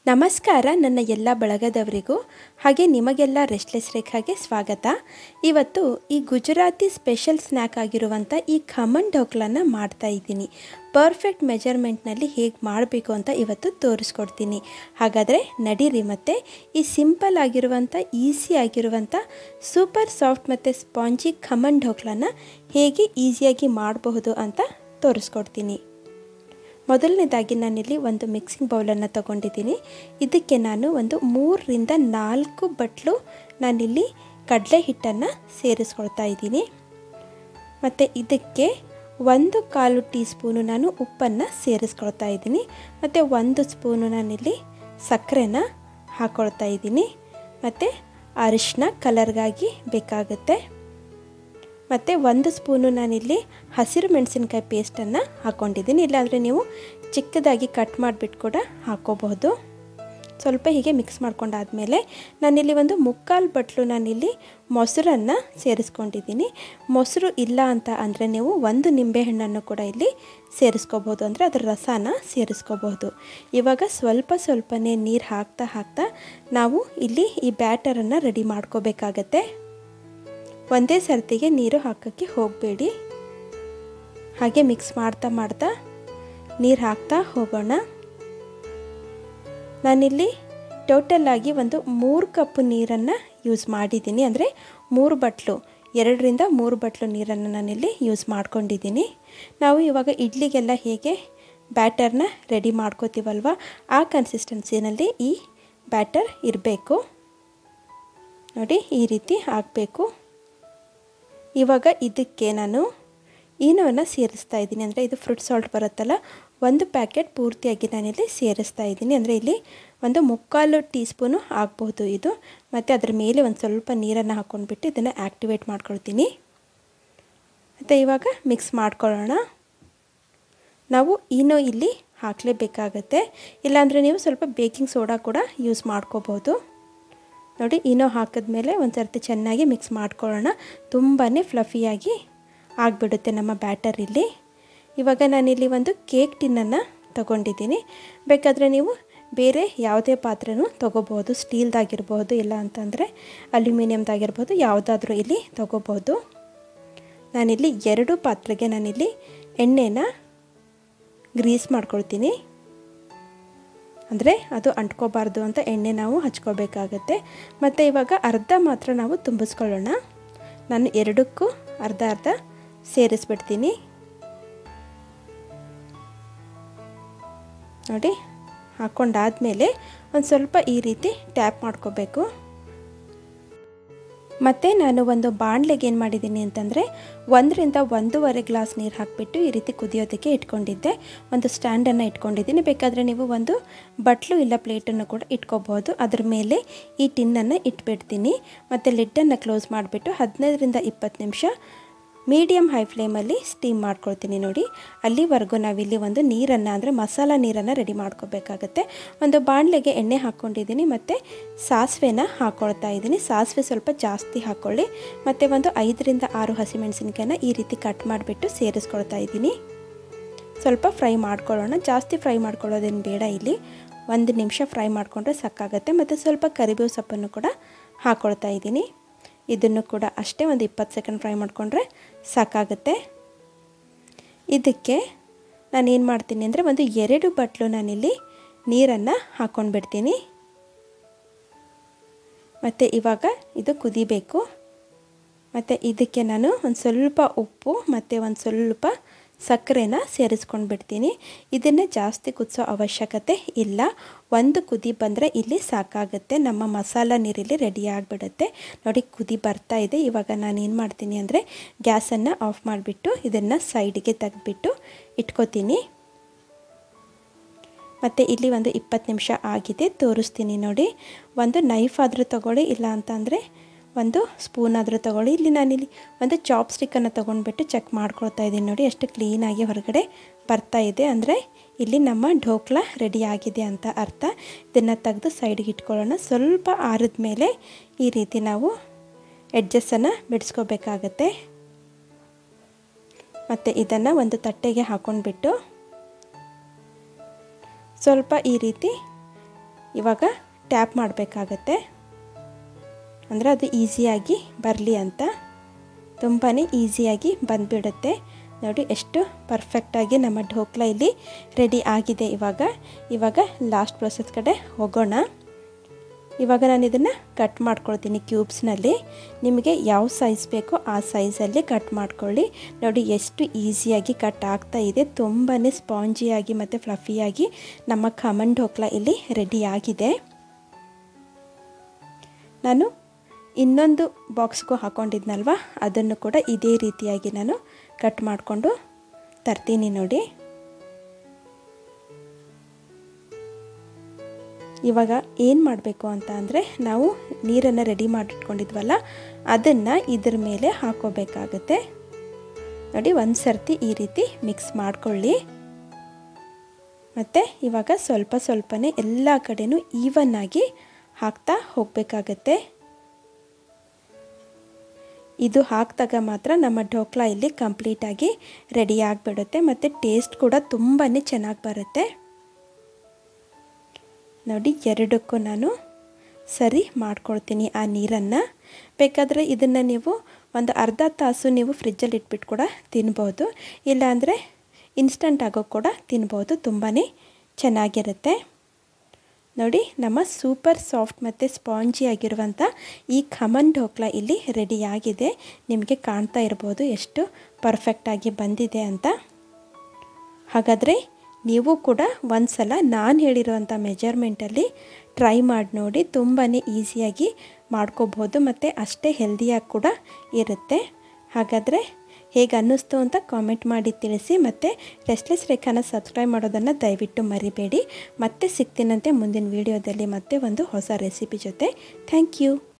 ನಮಸ್ಕಾರ ನನ್ನ ಎಲ್ಲ ಬಳಗದವರಿಗೂ ಹಾಗೆ ನಿಮಗೆಲ್ಲ ರೆಸ್ಟ್ಲೆಸ್ ರೇಖಾಗೆ ಸ್ವಾಗತ ಇವತ್ತು ಈ ಗುಜರಾತಿ ಸ್ಪೆಷಲ್ ಸ್ನ್ಯಾಕ್ ಆಗಿರುವಂಥ ಈ ಖಮನ್ ಢೋಕ್ಲನ ಮಾಡ್ತಾ ಇದ್ದೀನಿ ಪರ್ಫೆಕ್ಟ್ ಮೆಜರ್ಮೆಂಟ್ನಲ್ಲಿ ಹೇಗೆ ಮಾಡಬೇಕು ಅಂತ ಇವತ್ತು ತೋರಿಸ್ಕೊಡ್ತೀನಿ ಹಾಗಾದರೆ ನಡೀರಿ ಮತ್ತು ಈ ಸಿಂಪಲ್ ಆಗಿರುವಂಥ ಈಸಿ ಆಗಿರುವಂಥ ಸೂಪರ್ ಸಾಫ್ಟ್ ಮತ್ತು ಸ್ಪಾಂಜಿ ಖಮನ್ ಢೋಕ್ಲನ ಹೇಗೆ ಈಸಿಯಾಗಿ ಮಾಡಬಹುದು ಅಂತ ತೋರಿಸ್ಕೊಡ್ತೀನಿ ಮೊದಲನೇದಾಗಿ ನಾನಿಲ್ಲಿ ಒಂದು ಮಿಕ್ಸಿಂಗ್ ಬೌಲನ್ನು ತಗೊಂಡಿದ್ದೀನಿ ಇದಕ್ಕೆ ನಾನು ಒಂದು ಮೂರರಿಂದ ನಾಲ್ಕು ಬಟ್ಲು ನಾನಿಲ್ಲಿ ಕಡಲೆ ಹಿಟ್ಟನ್ನು ಸೇರಿಸ್ಕೊಳ್ತಾ ಇದ್ದೀನಿ ಮತ್ತು ಇದಕ್ಕೆ ಒಂದು ಕಾಲು ಟೀ ಸ್ಪೂನು ನಾನು ಉಪ್ಪನ್ನು ಸೇರಿಸ್ಕೊಳ್ತಾ ಇದ್ದೀನಿ ಮತ್ತು ಒಂದು ಸ್ಪೂನು ನಾನಿಲ್ಲಿ ಸಕ್ಕರೆನ ಹಾಕ್ಕೊಳ್ತಾ ಇದ್ದೀನಿ ಮತ್ತು ಅರಿಶಿನ ಕಲರ್ಗಾಗಿ ಬೇಕಾಗುತ್ತೆ ಮತ್ತು ಒಂದು ಸ್ಪೂನು ನಾನಿಲ್ಲಿ ಹಸಿರು ಮೆಣಸಿನ್ಕಾಯಿ ಪೇಸ್ಟನ್ನು ಹಾಕ್ಕೊಂಡಿದ್ದೀನಿ ಇಲ್ಲಾಂದರೆ ನೀವು ಚಿಕ್ಕದಾಗಿ ಕಟ್ ಮಾಡಿಬಿಟ್ಟು ಕೂಡ ಹಾಕ್ಕೋಬಹುದು ಸ್ವಲ್ಪ ಹೀಗೆ ಮಿಕ್ಸ್ ಮಾಡ್ಕೊಂಡಾದಮೇಲೆ ನಾನಿಲ್ಲಿ ಒಂದು ಮುಕ್ಕಾಲು ಬಟ್ಲು ನಾನಿಲ್ಲಿ ಮೊಸರನ್ನು ಸೇರಿಸ್ಕೊಂಡಿದ್ದೀನಿ ಮೊಸರು ಇಲ್ಲ ಅಂತ ಅಂದರೆ ನೀವು ಒಂದು ನಿಂಬೆಹಣ್ಣನ್ನು ಕೂಡ ಇಲ್ಲಿ ಸೇರಿಸ್ಕೋಬೋದು ಅಂದರೆ ಅದರ ರಸನ ಸೇರಿಸ್ಕೋಬಹುದು ಇವಾಗ ಸ್ವಲ್ಪ ಸ್ವಲ್ಪನೇ ನೀರು ಹಾಕ್ತಾ ಹಾಕ್ತಾ ನಾವು ಇಲ್ಲಿ ಈ ಬ್ಯಾಟರನ್ನು ರೆಡಿ ಮಾಡ್ಕೋಬೇಕಾಗತ್ತೆ ಒಂದೇ ಸರ್ತಿಗೆ ನೀರು ಹಾಕೋಕ್ಕೆ ಹೋಗಬೇಡಿ ಹಾಗೆ ಮಿಕ್ಸ್ ಮಾಡ್ತಾ ಮಾಡ್ತಾ ನೀರು ಹಾಕ್ತಾ ಹೋಗೋಣ ನಾನಿಲ್ಲಿ ಟೋಟಲಾಗಿ ಒಂದು ಮೂರು ಕಪ್ ನೀರನ್ನು ಯೂಸ್ ಮಾಡಿದ್ದೀನಿ ಅಂದರೆ ಮೂರು ಬಟ್ಲು ಎರಡರಿಂದ ಮೂರು ಬಟ್ಲು ನೀರನ್ನು ನಾನಿಲ್ಲಿ ಯೂಸ್ ಮಾಡ್ಕೊಂಡಿದ್ದೀನಿ ನಾವು ಇವಾಗ ಇಡ್ಲಿಗೆಲ್ಲ ಹೇಗೆ ಬ್ಯಾಟರ್ನ ರೆಡಿ ಮಾಡ್ಕೋತೀವಲ್ವ ಆ ಕನ್ಸಿಸ್ಟೆನ್ಸಿನಲ್ಲಿ ಈ ಬ್ಯಾಟರ್ ಇರಬೇಕು ನೋಡಿ ಈ ರೀತಿ ಆಗಬೇಕು ಇವಾಗ ಇದಕ್ಕೆ ನಾನು ಈನೋವನ್ನು ಸೇರಿಸ್ತಾ ಇದ್ದೀನಿ ಅಂದರೆ ಇದು ಫ್ರೂಟ್ ಸಾಲ್ಟ್ ಬರುತ್ತಲ್ಲ ಒಂದು ಪ್ಯಾಕೆಟ್ ಪೂರ್ತಿಯಾಗಿ ನಾನಿಲ್ಲಿ ಸೇರಿಸ್ತಾ ಇದ್ದೀನಿ ಅಂದರೆ ಇಲ್ಲಿ ಒಂದು ಮುಕ್ಕಾಲು ಟೀ ಸ್ಪೂನು ಆಗ್ಬೋದು ಇದು ಮತ್ತು ಅದರ ಮೇಲೆ ಒಂದು ಸ್ವಲ್ಪ ನೀರನ್ನು ಹಾಕ್ಕೊಂಡ್ಬಿಟ್ಟು ಇದನ್ನು ಆ್ಯಕ್ಟಿವೇಟ್ ಮಾಡ್ಕೊಳ್ತೀನಿ ಮತ್ತು ಇವಾಗ ಮಿಕ್ಸ್ ಮಾಡ್ಕೊಳ್ಳೋಣ ನಾವು ಈನೋ ಇಲ್ಲಿ ಹಾಕಲೇಬೇಕಾಗತ್ತೆ ಇಲ್ಲಾಂದರೆ ನೀವು ಸ್ವಲ್ಪ ಬೇಕಿಂಗ್ ಸೋಡಾ ಕೂಡ ಯೂಸ್ ಮಾಡ್ಕೋಬೋದು ನೋಡಿ ಇನೋ ಹಾಕಿದ್ಮೇಲೆ ಒಂದು ಸರ್ತಿ ಚೆನ್ನಾಗಿ ಮಿಕ್ಸ್ ಮಾಡ್ಕೊಳ್ಳೋಣ ತುಂಬಾ ಫ್ಲಫಿಯಾಗಿ ಆಗಿಬಿಡುತ್ತೆ ನಮ್ಮ ಬ್ಯಾಟರ್ ಇಲ್ಲಿ ಇವಾಗ ನಾನಿಲ್ಲಿ ಒಂದು ಕೇಕ್ ಟಿನ್ನನ್ನು ತೊಗೊಂಡಿದ್ದೀನಿ ಬೇಕಾದರೆ ನೀವು ಬೇರೆ ಯಾವುದೇ ಪಾತ್ರೆನೂ ತೊಗೋಬೋದು ಸ್ಟೀಲ್ದಾಗಿರ್ಬೋದು ಇಲ್ಲ ಅಂತಂದರೆ ಅಲ್ಯೂಮಿನಿಯಮ್ದಾಗಿರ್ಬೋದು ಯಾವುದಾದ್ರೂ ಇಲ್ಲಿ ತೊಗೋಬೋದು ನಾನಿಲ್ಲಿ ಎರಡು ಪಾತ್ರೆಗೆ ನಾನಿಲ್ಲಿ ಎಣ್ಣೆನ ಗ್ರೀಸ್ ಮಾಡ್ಕೊಳ್ತೀನಿ ಅಂದರೆ ಅದು ಅಂಟ್ಕೋಬಾರ್ದು ಅಂತ ಎಣ್ಣೆ ನಾವು ಹಚ್ಕೋಬೇಕಾಗತ್ತೆ ಮತ್ತು ಇವಾಗ ಅರ್ಧ ಮಾತ್ರ ನಾವು ತುಂಬಿಸ್ಕೊಳ್ಳೋಣ ನಾನು ಎರಡಕ್ಕೂ ಅರ್ಧ ಅರ್ಧ ಸೇರಿಸ್ಬಿಡ್ತೀನಿ ನೋಡಿ ಹಾಕ್ಕೊಂಡಾದಮೇಲೆ ಒಂದು ಸ್ವಲ್ಪ ಈ ರೀತಿ ಟ್ಯಾಪ್ ಮಾಡ್ಕೋಬೇಕು ಮತ್ತು ನಾನು ಒಂದು ಬಾಣಲೆಗೆ ಏನು ಮಾಡಿದ್ದೀನಿ ಅಂತಂದರೆ ಒಂದರಿಂದ ಒಂದೂವರೆ ಗ್ಲಾಸ್ ನೀರು ಹಾಕಿಬಿಟ್ಟು ಈ ರೀತಿ ಕುದಿಯೋದಕ್ಕೆ ಇಟ್ಕೊಂಡಿದ್ದೆ ಒಂದು ಸ್ಟ್ಯಾಂಡನ್ನು ಇಟ್ಕೊಂಡಿದ್ದೀನಿ ಬೇಕಾದರೆ ನೀವು ಒಂದು ಬಟ್ಲು ಇಲ್ಲ ಪ್ಲೇಟನ್ನು ಕೂಡ ಇಟ್ಕೋಬೋದು ಅದ್ರ ಮೇಲೆ ಈ ಟಿನ್ನನ್ನು ಇಟ್ಬಿಡ್ತೀನಿ ಮತ್ತು ಲಿಡ್ಡನ್ನು ಕ್ಲೋಸ್ ಮಾಡಿಬಿಟ್ಟು ಹದಿನೈದರಿಂದ ಇಪ್ಪತ್ತು ನಿಮಿಷ ಮೀಡಿಯಮ್ ಹೈ ಫ್ಲೇಮಲ್ಲಿ ಸ್ಟೀಮ್ ಮಾಡ್ಕೊಳ್ತೀನಿ ನೋಡಿ ಅಲ್ಲಿವರೆಗೂ ನಾವಿಲ್ಲಿ ಒಂದು ನೀರನ್ನು ಅಂದರೆ ಮಸಾಲ ನೀರನ್ನು ರೆಡಿ ಮಾಡ್ಕೋಬೇಕಾಗತ್ತೆ ಒಂದು ಬಾಣಲೆಗೆ ಎಣ್ಣೆ ಹಾಕ್ಕೊಂಡಿದ್ದೀನಿ ಮತ್ತು ಸಾಸಿವೆನ ಹಾಕ್ಕೊಳ್ತಾ ಇದ್ದೀನಿ ಸಾಸಿವೆ ಸ್ವಲ್ಪ ಜಾಸ್ತಿ ಹಾಕ್ಕೊಳ್ಳಿ ಮತ್ತು ಒಂದು ಐದರಿಂದ ಆರು ಹಸಿಮೆಣಸಿನ್ಕಾಯಿನ ಈ ರೀತಿ ಕಟ್ ಮಾಡಿಬಿಟ್ಟು ಸೇರಿಸ್ಕೊಳ್ತಾ ಇದ್ದೀನಿ ಸ್ವಲ್ಪ ಫ್ರೈ ಮಾಡ್ಕೊಳ್ಳೋಣ ಜಾಸ್ತಿ ಫ್ರೈ ಮಾಡ್ಕೊಳ್ಳೋದೇನು ಬೇಡ ಇಲ್ಲಿ ಒಂದು ನಿಮಿಷ ಫ್ರೈ ಮಾಡಿಕೊಂಡ್ರೆ ಸಾಕಾಗತ್ತೆ ಮತ್ತು ಸ್ವಲ್ಪ ಕರಿಬೇವು ಸೊಪ್ಪನ್ನು ಕೂಡ ಹಾಕ್ಕೊಳ್ತಾ ಇದ್ದೀನಿ ಇದನ್ನು ಕೂಡ ಅಷ್ಟೇ ಒಂದು ಇಪ್ಪತ್ತು ಸೆಕೆಂಡ್ ಫ್ರೈ ಮಾಡಿಕೊಂಡ್ರೆ ಸಾಕಾಗುತ್ತೆ ಇದಕ್ಕೆ ನಾನು ಏನು ಮಾಡ್ತೀನಿ ಅಂದರೆ ಒಂದು ಎರಡು ಬಟ್ಲು ನಾನಿಲ್ಲಿ ನೀರನ್ನು ಹಾಕ್ಕೊಂಡು ಬಿಡ್ತೀನಿ ಮತ್ತು ಇವಾಗ ಇದು ಕುದಿಬೇಕು ಮತ್ತು ಇದಕ್ಕೆ ನಾನು ಒಂದು ಸ್ವಲ್ಪ ಉಪ್ಪು ಮತ್ತು ಒಂದು ಸ್ವಲ್ಪ ಸಕ್ಕರೆನ ಸೇರಿಸ್ಕೊಂಡು ಬಿಡ್ತೀನಿ ಇದನ್ನು ಜಾಸ್ತಿ ಕುದಿಸೋ ಅವಶ್ಯಕತೆ ಇಲ್ಲ ಒಂದು ಕುದಿ ಬಂದರೆ ಇಲ್ಲಿ ಸಾಕಾಗುತ್ತೆ ನಮ್ಮ ಮಸಾಲ ನೀರಿಲ್ಲಿ ರೆಡಿ ಆಗಿಬಿಡುತ್ತೆ ನೋಡಿ ಕುದಿ ಬರ್ತಾ ಇದೆ ಇವಾಗ ನಾನು ಏನು ಮಾಡ್ತೀನಿ ಅಂದರೆ ಗ್ಯಾಸನ್ನು ಆಫ್ ಮಾಡಿಬಿಟ್ಟು ಇದನ್ನು ಸೈಡಿಗೆ ತೆಗೆದ್ಬಿಟ್ಟು ಇಟ್ಕೋತೀನಿ ಮತ್ತು ಇಲ್ಲಿ ಒಂದು ಇಪ್ಪತ್ತು ನಿಮಿಷ ಆಗಿದೆ ತೋರಿಸ್ತೀನಿ ನೋಡಿ ಒಂದು ನೈಫ್ ಆದರೂ ತಗೊಳ್ಳಿ ಇಲ್ಲ ಅಂತಂದರೆ ಒಂದು ಸ್ಪೂನ್ ಆದರೂ ತೊಗೊಳ್ಳಿ ಇಲ್ಲಿ ನಾನಿಲ್ಲಿ ಒಂದು ಚಾಪ್ ಸ್ಟಿಕ್ಕನ್ನು ತೊಗೊಂಡ್ಬಿಟ್ಟು ಚೆಕ್ ಮಾಡ್ಕೊಳ್ತಾ ಇದ್ದೀನಿ ನೋಡಿ ಎಷ್ಟು ಕ್ಲೀನಾಗಿ ಹೊರಗಡೆ ಬರ್ತಾ ಇದೆ ಅಂದರೆ ಇಲ್ಲಿ ನಮ್ಮ ಢೋಕ್ಲ ರೆಡಿ ಆಗಿದೆ ಅಂತ ಅರ್ಥ ಇದನ್ನು ತೆಗೆದು ಸೈಡ್ಗೆ ಇಟ್ಕೊಳ್ಳೋಣ ಸ್ವಲ್ಪ ಆರಿದ ಮೇಲೆ ಈ ರೀತಿ ನಾವು ಎಡ್ಜಸ್ಸನ್ನು ಬಿಡಿಸ್ಕೋಬೇಕಾಗತ್ತೆ ಮತ್ತು ಇದನ್ನು ಒಂದು ತಟ್ಟೆಗೆ ಹಾಕ್ಕೊಂಡ್ಬಿಟ್ಟು ಸ್ವಲ್ಪ ಈ ರೀತಿ ಇವಾಗ ಟ್ಯಾಪ್ ಮಾಡಬೇಕಾಗತ್ತೆ ಅಂದರೆ ಅದು ಈಸಿಯಾಗಿ ಬರಲಿ ಅಂತ ತುಂಬಾ ಈಸಿಯಾಗಿ ಬಂದುಬಿಡುತ್ತೆ ನೋಡಿ ಎಷ್ಟು ಪರ್ಫೆಕ್ಟಾಗಿ ನಮ್ಮ ಢೋಕ್ಲ ಇಲ್ಲಿ ರೆಡಿ ಆಗಿದೆ ಇವಾಗ ಇವಾಗ ಲಾಸ್ಟ್ ಪ್ರೊಸೆಸ್ ಕಡೆ ಹೋಗೋಣ ಇವಾಗ ನಾನು ಇದನ್ನು ಕಟ್ ಮಾಡ್ಕೊಳ್ತೀನಿ ಕ್ಯೂಬ್ಸ್ನಲ್ಲಿ ನಿಮಗೆ ಯಾವ ಸೈಜ್ ಬೇಕೋ ಆ ಸೈಜಲ್ಲಿ ಕಟ್ ಮಾಡ್ಕೊಳ್ಳಿ ನೋಡಿ ಎಷ್ಟು ಈಸಿಯಾಗಿ ಕಟ್ ಆಗ್ತಾ ಇದೆ ತುಂಬಾ ಸ್ಪಾಂಜಿಯಾಗಿ ಮತ್ತು ಫ್ಲಫಿಯಾಗಿ ನಮ್ಮ ಖಮನ್ ಢೋಕ್ಲ ಇಲ್ಲಿ ರೆಡಿ ಆಗಿದೆ ನಾನು ಇನ್ನೊಂದು ಬಾಕ್ಸ್ಗೂ ಹಾಕ್ಕೊಂಡಿದ್ನಲ್ವ ಅದನ್ನು ಕೂಡ ಇದೇ ರೀತಿಯಾಗಿ ನಾನು ಕಟ್ ಮಾಡಿಕೊಂಡು ತರ್ತೀನಿ ನೋಡಿ ಇವಾಗ ಏನು ಮಾಡಬೇಕು ಅಂತ ಅಂದರೆ ನಾವು ನೀರನ್ನು ರೆಡಿ ಮಾಡಿಟ್ಕೊಂಡಿದ್ವಲ್ಲ ಅದನ್ನು ಇದ್ರ ಮೇಲೆ ಹಾಕೋಬೇಕಾಗತ್ತೆ ನೋಡಿ ಒಂದು ಸರ್ತಿ ಈ ರೀತಿ ಮಿಕ್ಸ್ ಮಾಡ್ಕೊಳ್ಳಿ ಮತ್ತು ಇವಾಗ ಸ್ವಲ್ಪ ಸ್ವಲ್ಪನೇ ಎಲ್ಲ ಕಡೆನೂ ಈವನ್ನಾಗಿ ಹಾಕ್ತಾ ಹೋಗಬೇಕಾಗತ್ತೆ ಇದು ಹಾಕಿದಾಗ ಮಾತ್ರ ನಮ್ಮ ಢೋಕ್ಲಾ ಇಲ್ಲಿ ಕಂಪ್ಲೀಟಾಗಿ ರೆಡಿ ಆಗಿಬಿಡುತ್ತೆ ಮತ್ತು ಟೇಸ್ಟ್ ಕೂಡ ತುಂಬಾ ಚೆನ್ನಾಗಿ ಬರುತ್ತೆ ನೋಡಿ ಎರಡಕ್ಕೂ ನಾನು ಸರಿ ಮಾಡ್ಕೊಳ್ತೀನಿ ಆ ನೀರನ್ನು ಬೇಕಾದರೆ ಇದನ್ನು ನೀವು ಒಂದು ಅರ್ಧ ತಾಸು ನೀವು ಫ್ರಿಜ್ಜಲ್ಲಿ ಇಟ್ಬಿಟ್ಟು ಕೂಡ ತಿನ್ಬೋದು ಇಲ್ಲಾಂದರೆ ಇನ್ಸ್ಟಂಟ್ ಆಗೋ ಕೂಡ ತಿನ್ಬೋದು ತುಂಬಾ ಚೆನ್ನಾಗಿರುತ್ತೆ ನೋಡಿ ನಮ್ಮ ಸೂಪರ್ ಸಾಫ್ಟ್ ಮತ್ತು ಸ್ಪಾಂಜಿ ಆಗಿರುವಂಥ ಈ ಖಮನ್ ಢೋಕ್ಲಾ ಇಲ್ಲಿ ರೆಡಿಯಾಗಿದೆ ನಿಮಗೆ ಕಾಣ್ತಾ ಇರ್ಬೋದು ಎಷ್ಟು ಪರ್ಫೆಕ್ಟಾಗಿ ಬಂದಿದೆ ಅಂತ ಹಾಗಾದರೆ ನೀವು ಕೂಡ ಒಂದು ಸಲ ನಾನು ಹೇಳಿರುವಂಥ ಮೆಜರ್ಮೆಂಟಲ್ಲಿ ಟ್ರೈ ಮಾಡಿ ನೋಡಿ ತುಂಬಾ ಈಸಿಯಾಗಿ ಮಾಡ್ಕೋಬೋದು ಮತ್ತು ಅಷ್ಟೇ ಹೆಲ್ದಿಯಾಗಿ ಕೂಡ ಇರುತ್ತೆ ಹಾಗಾದರೆ ಹೇಗೆ ಅನ್ನಿಸ್ತು ಅಂತ ಕಾಮೆಂಟ್ ಮಾಡಿ ತಿಳಿಸಿ ಮತ್ತು ರೆಸ್ಟ್ಲೆಸ್ ರೇಖಾನ ಸಬ್ಸ್ಕ್ರೈಬ್ ಮಾಡೋದನ್ನು ದಯವಿಟ್ಟು ಮರಿಬೇಡಿ ಮತ್ತೆ ಸಿಗ್ತೀನಂತೆ ಮುಂದಿನ ವೀಡಿಯೋದಲ್ಲಿ ಮತ್ತೆ ಒಂದು ಹೊಸ ರೆಸಿಪಿ ಜೊತೆ ಥ್ಯಾಂಕ್ ಯು